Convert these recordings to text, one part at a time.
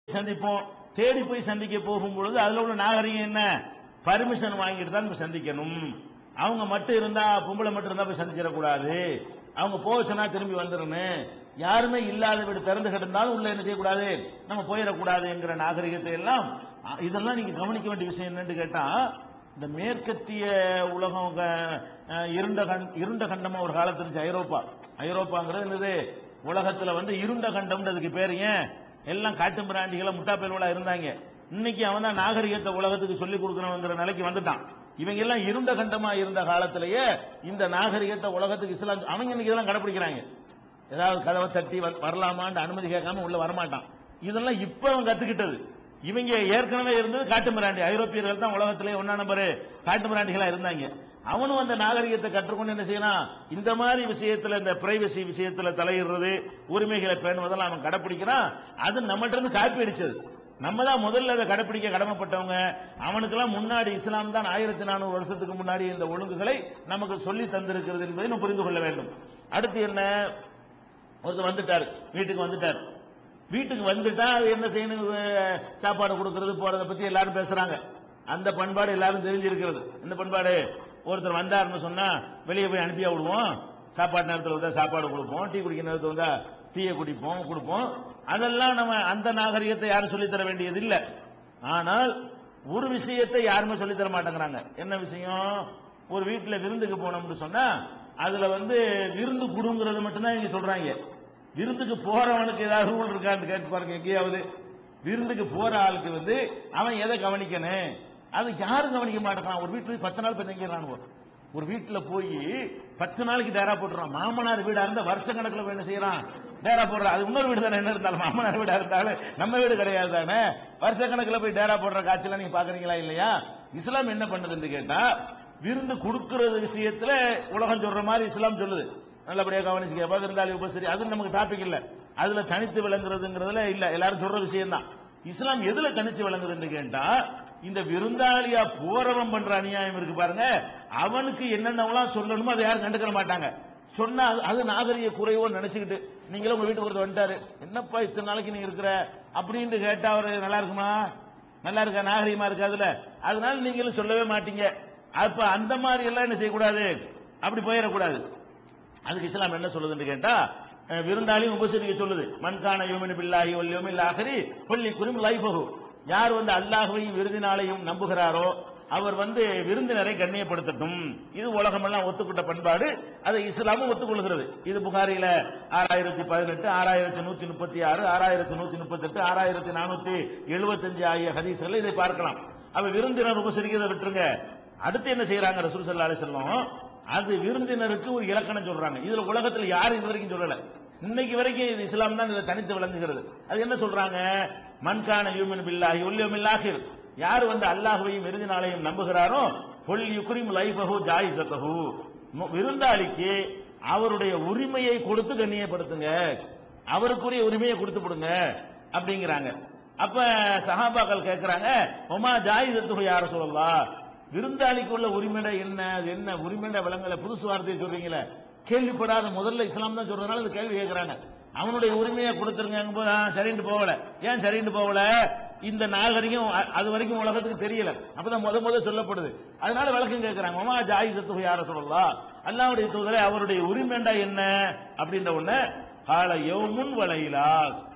சந்திப்போம் தேடி போய் சந்திக்க போகும் பொழுது அதுல உள்ள நாகரிகம் என்ன பர்மிஷன் வாங்கிட்டு தான் போய் சந்திக்கணும் அவங்க மட்டும் இருந்தா பொம்பளை மட்டும் இருந்தா போய் சந்திச்சிடக்கூடாது அவங்க போக சொன்னா திரும்பி வந்துடணும் யாருமே இல்லாத வீடு திறந்து கிடந்தாலும் உள்ள என்ன செய்யக்கூடாது நம்ம போயிடக்கூடாதுங்கிற நாகரிகத்தை எல்லாம் அ, இதெல்லாம் நீங்க கவனிக்க வேண்டிய விஷயம் என்னன்னு கேட்டா இந்த மேற்கத்திய உலகம் க- அஹ், இருண்ட கண் இருண்ட கண்டமா ஒரு காலத்துல இருந்துச்சு ஐரோப்பா ஐரோப்பாங்கிறது என்னது உலகத்துல வந்து இருண்ட கண்டம்ன்றதுக்கு பேர் ஏன் எல்லாம் காட்டு மிராண்டிகளா முட்டா பேர்வலா இருந்தாங்க இன்னைக்கு அவன் தான் நாகரிகத்தை உலகத்துக்கு சொல்லி கொடுக்கறவங்கிற நிலைக்கு வந்துட்டான் இவங்க எல்லாம் இருண்ட கண்டமா இருந்த காலத்திலேயே இந்த நாகரிகத்தை உலகத்துக்கு இஸ்லாம் அவங்க இன்னைக்கு இதெல்லாம் கடைபிடிக்கிறாங்க ஏதாவது கதவை தட்டி வ- வரலாமான்னு அனுமதி கேட்காம உள்ள வரமாட்டான் இதெல்லாம் இப்ப அவன் கத்துக்கிட்டது இவங்க ஏற்கனவே இருந்தது காட்டு மிராண்டி ஐரோப்பியர்கள் தான் உலகத்திலே ஒன்னா நம்பர் காட்டு மிராண்டிகளா இருந்தாங்க அவனும் அந்த நாகரிகத்தை கற்றுக்கொண்டு என்ன செய்யணும் இந்த மாதிரி விஷயத்துல இந்த பிரைவசி விஷயத்துல தலையிடுறது உரிமைகளை பேணுவதெல்லாம் அவன் கடைப்பிடிக்கிறான் அது நம்மகிட்ட இருந்து காப்பி அடிச்சது நம்ம தான் முதல்ல அதை கடைப்பிடிக்க கடமைப்பட்டவங்க அவனுக்கெல்லாம் முன்னாடி இஸ்லாம் தான் ஆயிரத்தி நானூறு வருஷத்துக்கு முன்னாடி இந்த ஒழுங்குகளை நமக்கு சொல்லி தந்திருக்கிறது என்பதை நம்ம புரிந்து கொள்ள வேண்டும் அடுத்து என்ன ஒருத்தர் வந்துட்டார் வீட்டுக்கு வந்துட்டார் வீட்டுக்கு வந்துட்டா அது என்ன செய்யணும் அஹ், சாப்பாடு கொடுக்கறது போறதை பத்தி எல்லாரும் பேசுறாங்க அந்த பண்பாடு எல்லாரும் தெரிஞ்சிருக்கிறது இந்த பண்பாடு ஒருத்தர் வந்தாருன்னு சொன்னா வெளியே போய் அனுப்பியா விடுவோம் சாப்பாடு நேரத்தில் வந்தா சாப்பாடு கொடுப்போம் டீ குடிக்கிற நேரத்தில் வந்தா டீயை குடிப்போம் கொடுப்போம் அதெல்லாம் நம்ம அந்த நாகரிகத்தை யாரும் சொல்லித் தர வேண்டியது இல்ல ஆனால் ஒரு விஷயத்தை யாருமே சொல்லித் தர மாட்டேங்கிறாங்க என்ன விஷயம் ஒரு வீட்டுல விருந்துக்கு போனோம்னு சொன்னா அதுல வந்து விருந்து குடுங்கிறது மட்டும்தான் இங்க சொல்றாங்க விருந்துக்கு போறவனுக்கு ஏதாவது ரூல் இருக்கான்னு கேட்டு பாருங்க எங்கேயாவது விருந்துக்கு போற ஆளுக்கு வந்து அவன் எதை கவனிக்கணும் அது யாரும் கவனிக்க மாட்டேங்கிறான் ஒரு வீட்டுல போய் பத்து நாள் போய் தங்கிறான் ஒரு வீட்டுல போய் பத்து நாளைக்கு டேரா போட்டுறான் மாமனார் வீடா இருந்தா வருஷ கணக்குல போய் என்ன செய்யறான் டேரா போடுறான் அது இன்னொரு வீடு தானே என்ன இருந்தாலும் மாமனார் வீடா இருந்தாலும் நம்ம வீடு கிடையாது தானே வருஷ கணக்குல போய் டேரா போடுற காட்சியெல்லாம் நீங்க பாக்குறீங்களா இல்லையா இஸ்லாம் என்ன பண்ணுதுன்னு கேட்டா விருந்து கொடுக்கறது விஷயத்துல உலகம் சொல்ற மாதிரி இஸ்லாம் சொல்லுது நல்லபடியா கவனிச்சுக்க விருந்தாளி உபசரி அது நமக்கு டாபிக் இல்ல அதுல தனித்து விளங்குறதுங்கிறதுல இல்ல எல்லாரும் சொல்ற விஷயம் தான் இஸ்லாம் எதுல தனிச்சு விளங்குதுன்னு கேட்டா இந்த விருந்தாளியா போறவன் பண்ற அநியாயம் இருக்கு பாருங்க அவனுக்கு என்னென்னலாம் சொல்லணுமோ அதை யாரும் கண்டுக்கிற மாட்டாங்க சொன்னா அது- அது நாகரிக குறைவோ நினைச்சுக்கிட்டு நீங்களும் உங்க வீட்டுக்கு ஒருத்தர் வந்துட்டாரு என்னப்பா இத்தனை நாளைக்கு நீ இருக்கிற அப்படின்ட்டு கேட்டா அவரு நல்லா இருக்குமா நல்லா இருக்கா நாகரிகமா இருக்காதுல அதனால நீங்களும் சொல்லவே மாட்டீங்க அப்ப அந்த மாதிரி எல்லாம் என்ன செய்யக்கூடாது அப்படி போயிடக்கூடாது அதுக்கு இஸ்லாம் என்ன சொல்லுதுன்னு கேட்டா அஹ், விருந்தாளியும் உபசரிக்க சொல்லுது மண்கான யோமின் பில்லாஹி வல் யோமில் ஆஹரி கொல்லி குரும் லைஃபகு யார் வந்து அல்லாஹ்வையும் விருதினாலையும் நம்புகிறாரோ அவர் வந்து விருந்தினரை கண்ணியப்படுத்தட்டும் இது உலகமெல்லாம் ஒத்துக்கிட்ட பண்பாடு அதை இஸ்லாமும் ஒத்துக்கொள்கிறது இது புகாரில ஆறாயிரத்தி பதினெட்டு ஆறாயிரத்தி நூத்தி முப்பத்தி ஆறு ஆறாயிரத்தி நூத்தி முப்பத்தி எட்டு ஆறாயிரத்தி நானூத்தி எழுபத்தஞ்சு ஆகிய ஹதீஸ்கள் இதை பார்க்கலாம் அவ விருந்தினர் உபசரிக்கிறதை விட்டுருங்க அடுத்து என்ன செய்யறாங்க ரசூல் ஸல்லல்லாஹு அலைஹி வஸல்லம் அது விருந்தினருக்கு ஒரு இலக்கணம் சொல்றாங்க இதுல உலகத்துல யாரும் இது வரைக்கும் சொல்லல இன்னைக்கு வரைக்கும் இது இஸ்லாம் தான் இதை தனித்து விளங்குகிறது அது என்ன சொல்றாங்க மன்கான யூமின் பில்லாஹி உல்யமில் ஆகிர் யார் வந்து அல்லாஹ்வையும் விருது நாளையும் நம்புகிறாரோ பொல் யுக்ரிம் லைஃபஹு ஜாயிசத்தஹு மு- விருந்தாளிக்கு அவருடைய உரிமையை கொடுத்து கண்ணியப்படுத்துங்க அவருக்குரிய உரிமையை கொடுத்து விடுங்க அப்படிங்கிறாங்க அப்ப சஹாபாக்கள் கேட்கிறாங்க ஒமா ஜாயிதத்துகு யார சொல்லலாம் விருந்தாளிக்கு உள்ள உரிமையிட என்ன அது என்ன உரிமையிட விலங்கல புதுசு வார்த்தையை சொல்றீங்களே கேள்விப்படாத முதல்ல இஸ்லாம் தான் சொல்றதுனால இந்த கேள்வி கேட்கிறாங்க அவனுடைய உரிமையை கொடுத்துருங்க போது சரின்னு போகல ஏன் சரின்னு போகல இந்த நாகரிகம் அ- அது வரைக்கும் உலகத்துக்கு தெரியல அப்பதான் முத முத சொல்லப்படுது அதனால விளக்கம் கேட்கிறாங்க ஒமா ஜாயிசத்துகு யார சொல்லலாம் அல்லாவுடைய தூதரை அவருடைய உரிமைண்டா என்ன அப்படின்ற உடனே கால யௌமுன் வலையிலா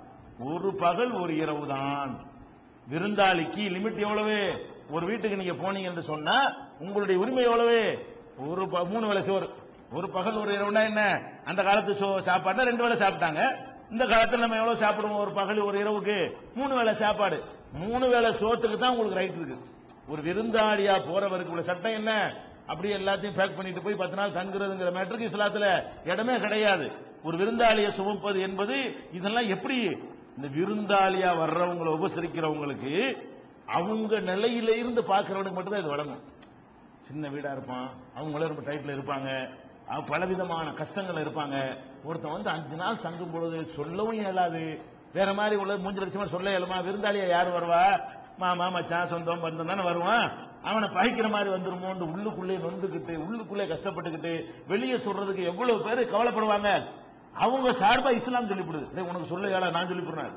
ஒரு பகல் ஒரு இரவு தான் விருந்தாளிக்கு லிமிட் எவ்வளவு ஒரு வீட்டுக்கு நீங்க போனீங்க என்று சொன்னா உங்களுடைய உரிமை எவ்வளவு ஒரு ப- மூணு வேளை சோறு ஒரு பகல் ஒரு இரவுனா என்ன அந்த காலத்து சோ சாப்பாடு ரெண்டு வேளை சாப்பிட்டாங்க இந்த காலத்துல நம்ம எவ்வளவு சாப்பிடுவோம் ஒரு பகல் ஒரு இரவுக்கு மூணு வேளை சாப்பாடு மூணு வேளை சோத்துக்கு தான் உங்களுக்கு ரைட் இருக்கு ஒரு விருந்தாளியா போறவருக்கு உள்ள சட்டம் என்ன அப்படியே எல்லாத்தையும் பேக் பண்ணிட்டு போய் பத்து நாள் தங்குறதுங்கிற மேட்டருக்கு இஸ்லாத்துல இடமே கிடையாது ஒரு விருந்தாளியை சுமப்பது என்பது இதெல்லாம் எப்படி இந்த விருந்தாளியா வர்றவங்களை உபசரிக்கிறவங்களுக்கு அவங்க நிலையில இருந்து பார்க்கறவனுக்கு மட்டும்தான் இது வழங்கும் சின்ன வீடா இருப்பான் அவங்களும் ரொம்ப டைட்ல இருப்பாங்க அவ- பலவிதமான கஷ்டங்கள் இருப்பாங்க ஒருத்தன் வந்து அஞ்சு நாள் தங்கும் பொழுது சொல்லவும் இயலாது வேற மாதிரி உள்ள மூஞ்சு லட்சமா சொல்ல இயலுமா விருந்தாளியா யார் வருவா மாமா மச்சான் சொந்தம் பந்தம் தானே வருவான் அவனை பகைக்கிற மாதிரி வந்துருமோன்னு உள்ளுக்குள்ளே நொந்துக்கிட்டு உள்ளுக்குள்ளே கஷ்டப்பட்டுக்கிட்டு வெளியே சொல்றதுக்கு எவ்வளவு பேர் கவலைப்படுவாங்க அவங்க சார்பா இஸ்லாம் சொல்லிவிடுது டேய், உனக்கு சொல்ல இயலா நான் சொல்லிவிடுறேன்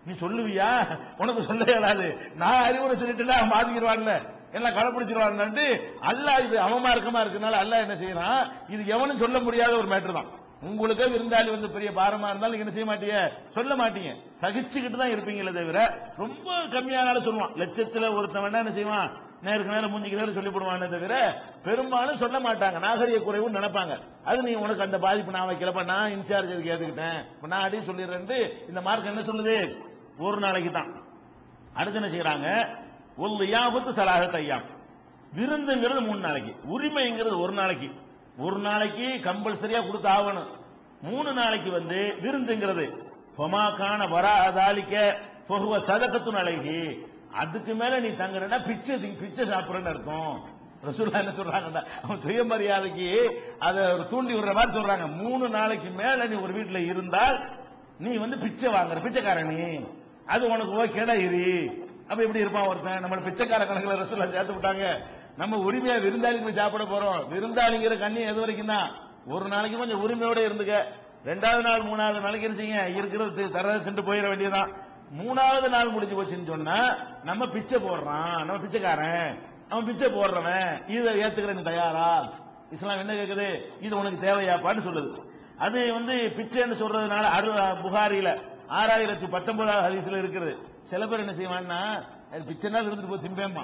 நீ சொல்லுவியா உனக்கு சொல்ல இயலாது நான் அறிவுரை சொல்லிட்டு அவன் பாதிக்கிறவான்ல எல்லாம் கடைப்பிடிச்சிருவான்னு அல்லாஹ் இது அவமா இருக்கமா இருக்கனால அல்லாஹ் என்ன செய்யறான் இது எவனும் சொல்ல முடியாத ஒரு மேட்டர் தான் உங்களுக்கே விருந்தாளி வந்து பெரிய பாரமா இருந்தாலும் நீங்க என்ன செய்ய மாட்டீங்க சொல்ல மாட்டீங்க சகிச்சுக்கிட்டு தான் இருப்பீங்களே தவிர ரொம்ப கம்மியானாலும் சொல்லுவான் லட்சத்துல ஒருத்தன் வேணா என்ன செய்வான் நேருக்கு நேரம் மூஞ்சிக்கு நேரம் சொல்லி போடுவானே தவிர பெரும்பாலும் சொல்ல மாட்டாங்க நாகரிக குறைவுன்னு நினைப்பாங்க அது நீ உனக்கு அந்த பாதிப்பு நான் வைக்கலப்ப நான் இன்சார்ஜ் அதுக்கு ஏத்துக்கிட்டேன் இப்ப நான் அடி சொல்லிடுறேன் இந்த மார்க் என்ன சொல்லுது ஒரு நாளைக்கு தான் அடுத்து என்ன செய்யறாங்க ஒரு யாபத்து சலாகத் ஐயாம் விருந்துங்கிறது மூணு நாளைக்கு உரிமைங்கிறது ஒரு நாளைக்கு ஒரு நாளைக்கு கம்பல்சரியா கொடுத்து ஆகணும் மூணு நாளைக்கு வந்து விருந்துங்கிறது ஃபமாக்கான வரா அதாலிக்க பொகுவ சதகத்து அழகி அதுக்கு மேல நீ தங்குறனா பிச்சை திங்க- பிச்சை சாப்பிடுறேன்னு அர்த்தம் ரசூல்லா என்ன சொல்றாங்கன்னா அவன் சுயமரியாதைக்கு அதை ஒரு தூண்டி விடுற மாதிரி சொல்றாங்க மூணு நாளைக்கு மேல நீ ஒரு வீட்டுல இருந்தால் நீ வந்து பிச்சை வாங்குற பிச்சைக்காரன் நீ அது உனக்கு ஓகேடா இரு அப்ப எப்படி இருப்பான் ஒருத்தன் நம்ம பிச்சைக்கார கணக்குல ரசூல்லா சேர்த்து விட்டாங்க நம்ம உரிமையா விருந்தாளிக்கு போய் சாப்பிட போறோம் விருந்தாளிங்கிற கண்ணி எது வரைக்கும் தான் ஒரு நாளைக்கு கொஞ்சம் உரிமையோட இருந்துக்க ரெண்டாவது நாள் மூணாவது நாளைக்கு என்ன செய்யுங்க இருக்கிறது தரதை திண்டு போயிட வேண்டியதுதான் மூணாவது நாள் முடிஞ்சு போச்சுன்னு சொன்னா நம்ம பிச்சை போடுறான் நம்ம பிச்சைக்காரன் அவன் பிச்சை போடுறவன் இதை ஏத்துக்கிற நீ தயாரா இஸ்லாம் என்ன கேக்குது இது உனக்கு தேவையாப்பான்னு சொல்லுது அது வந்து பிச்சைன்னு சொல்றதுனால அரு புகாரில ஆறாயிரத்தி பத்தொன்பதாவது ஹதீஸ்ல இருக்குது சில பேர் என்ன செய்வான்னா அது பிச்சை நாள் இருந்துட்டு போய் திம்பேமா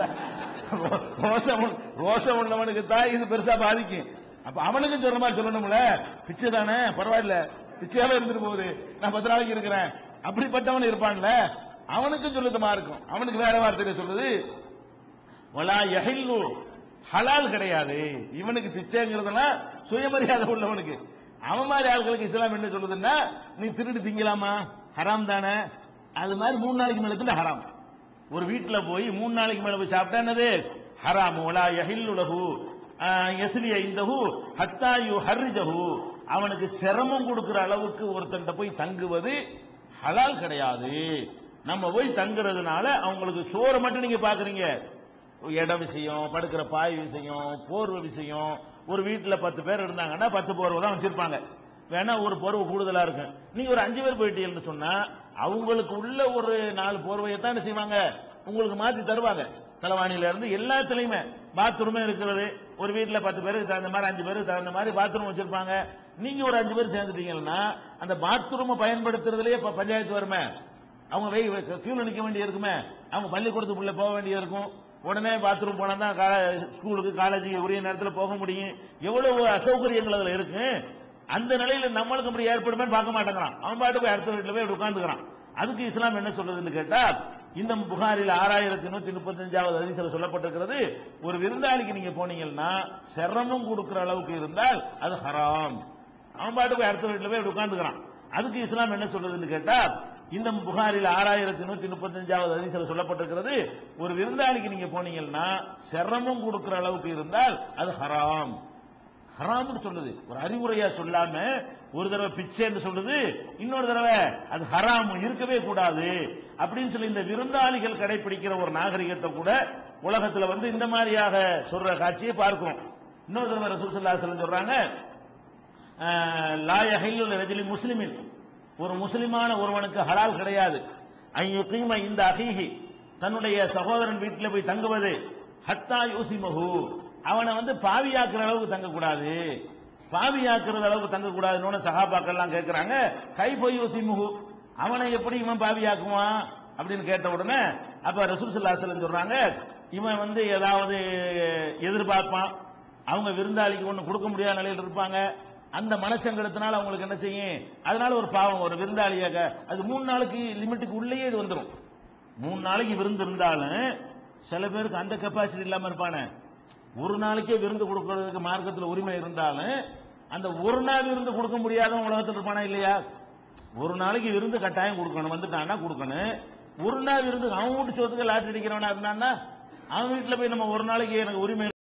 ரோஷம் உள்ள- ரோஷம் உள்ளவனுக்கு தான் இது பெருசா பாதிக்கும் அப்ப அவனுக்கும் சொல்ற மாதிரி சொல்லணும்ல பிச்சை தானே பரவாயில்ல பிச்சையாவே இருந்துட்டு போகுது நான் பத்து நாளைக்கு இருக்கிறேன் அப்படிப்பட்டவன் இருப்பான்ல அவனுக்கும் சொல்லுதமா இருக்கும் அவனுக்கு வேற வார்த்தையில சொல்லுது வலா யஹில்லு ஹலால் கிடையாது இவனுக்கு பிச்சைங்கிறதெல்லாம் சுயமரியாதை உள்ளவனுக்கு அவன் மாதிரி ஆட்களுக்கு இஸ்லாம் என்ன சொல்லுதுன்னா நீ திருடி திங்கலாமா ஹராம் தானே அது மாதிரி மூணு நாளைக்கு மேல தின்னு ஹராம் ஒரு வீட்டுல போய் மூணு நாளைக்கு மேல போய் சாப்பிட்டா என்னது ஹராம் வலா யஹில்லு லஹு எஸ்லிய இந்தஹு ஹத்தா யு ஹர்ரிஜஹு அவனுக்கு சிரமம் கொடுக்கிற அளவுக்கு ஒருத்தன்ட்ட போய் தங்குவது ஹலால் கிடையாது நம்ம போய் தங்குறதுனால அவங்களுக்கு சோறை மட்டும் நீங்க பாக்குறீங்க இடம் விஷயம் படுக்கிற பாய் விஷயம் போர்வை விஷயம் ஒரு வீட்டுல பத்து பேர் இருந்தாங்கன்னா பத்து போர்வை தான் வச்சிருப்பாங்க வேணா ஒரு போர்வை கூடுதலா இருக்கும் நீங்க ஒரு அஞ்சு பேர் போயிட்டீங்கன்னு சொன்னா அவங்களுக்கு உள்ள ஒரு நாலு போர்வையை தான் என்ன செய்வாங்க உங்களுக்கு மாத்தி தருவாங்க தலைவாணியில இருந்து எல்லாத்துலயுமே பாத்ரூமே இருக்கிறது ஒரு வீட்டுல பத்து பேருக்கு தகுந்த மாதிரி அஞ்சு பேருக்கு தகுந்த மாதிரி பாத்ரூம் வச்சிருப்பாங்க நீங்க ஒரு அஞ்சு பேர் சேர்ந்துட்டீங்கன்னா அந்த பாத்ரூமை பயன்படுத்துறதுலயே இப்ப பஞ்சாயத்து வருமே அவங்க வெய் கியூல நிக்க வேண்டிய இருக்குமே அவங்க பள்ளிக்கூடத்துக்குள்ள போக வேண்டிய இருக்கும் உடனே பாத்ரூம் போனா தான் கா- ஸ்கூலுக்கு காலேஜுக்கு உரிய நேரத்தில் போக முடியும் எவ்வளவு அசௌகரியங்கள் அதுல இருக்கு அந்த நிலையில நம்மளுக்கு அப்படி ஏற்படுமே பார்க்க மாட்டேங்கிறான் அவன் பாட்டு போய் அடுத்த வீட்டுல போய் உட்காந்துக்கிறான் அதுக்கு இஸ்லாம் என்ன சொல்றதுன்னு கேட்டா இந்த புகாரில் ஆறாயிரத்தி நூத்தி முப்பத்தஞ்சாவது அதிசல சொல்லப்பட்டிருக்கிறது ஒரு விருந்தாளிக்கு நீங்க போனீங்கன்னா சிரமம் கொடுக்கிற அளவுக்கு இருந்தால் அது ஹராம் அவன் பாட்டு போய் அடுத்த வீட்டுல போய் உட்காந்துக்கிறான் அதுக்கு இஸ்லாம் என்ன சொல்றதுன்னு கேட்டா இந்த புகாரில் ஆறாயிரத்தி நூத்தி முப்பத்தஞ்சாவது அதிசல சொல்லப்பட்டிருக்கிறது ஒரு விருந்தாளிக்கு நீங்க போனீங்கன்னா சிரமம் கொடுக்கிற அளவுக்கு இருந்தால் அது ஹராம் ஹராம்னு சொல்லுது ஒரு அறிவுரையா சொல்லாம ஒரு தடவை பிச்சைன்னு சொல்லுது இன்னொரு தடவை அது ஹராம் இருக்கவே கூடாது அப்படின்னு சொல்லி இந்த விருந்தாளிகள் கடைபிடிக்கிற ஒரு நாகரிகத்தை கூட உலகத்துல வந்து இந்த மாதிரியாக சொல்ற காட்சியை பார்க்கிறோம் இன்னொரு தடவை ரசூல் ஸல்லல்லாஹு அலைஹி வஸல்லம் சொல்றாங்க லாயஹில்லுல் ரஜிலி முஸ்லிமின் ஒரு முஸ்லிமான ஒருவனுக்கு ஹலால் கிடையாது ஐயுகீம இந்த அகீஹி தன்னுடைய சகோதரன் வீட்டில் போய் தங்குவது ஹத்தா யூசிமஹு அவனை வந்து பாவியாக்குற அளவுக்கு தங்கக்கூடாது பாவியாக்குறது அளவுக்கு தங்கக்கூடாதுன்னு சகாபாக்கள்லாம் கேட்கறாங்க கை போய் யூசிமுகு அவனை எப்படி இவன் பாவியாக்குவான் அப்படின்னு கேட்ட உடனே அப்ப ரசூல் ஸல்லல்லாஹு அலைஹி வஸல்லம் சொல்றாங்க இவன் வந்து ஏதாவது எதிர்பார்ப்பான் அவங்க விருந்தாளிக்கு ஒண்ணு கொடுக்க முடியாத நிலையில் இருப்பாங்க அந்த மனச்சங்கடத்தினால அவங்களுக்கு என்ன செய்யும் அதனால ஒரு பாவம் ஒரு விருந்தாளியாக அது மூணு நாளைக்கு லிமிட்டுக்கு உள்ளேயே இது வந்துடும் மூணு நாளைக்கு விருந்து இருந்தாலும் சில பேருக்கு அந்த கெப்பாசிட்டி இல்லாம இருப்பானே ஒரு நாளைக்கே விருந்து கொடுக்கறதுக்கு மார்க்கத்துல உரிமை இருந்தாலும் அந்த ஒரு நாள் விருந்து கொடுக்க முடியாதவன் உலகத்தில் இருப்பானா இல்லையா ஒரு நாளைக்கு விருந்து கட்டாயம் கொடுக்கணும் வந்துட்டான்னா கொடுக்கணும் ஒரு நாள் விருந்து அவன் வீட்டு சோத்துக்கு லாட்டரி அடிக்கிறவனா இருந்தான்னா அவன் வீட்டுல போய் நம்ம ஒரு நாளைக்கு எனக்கு உரிமை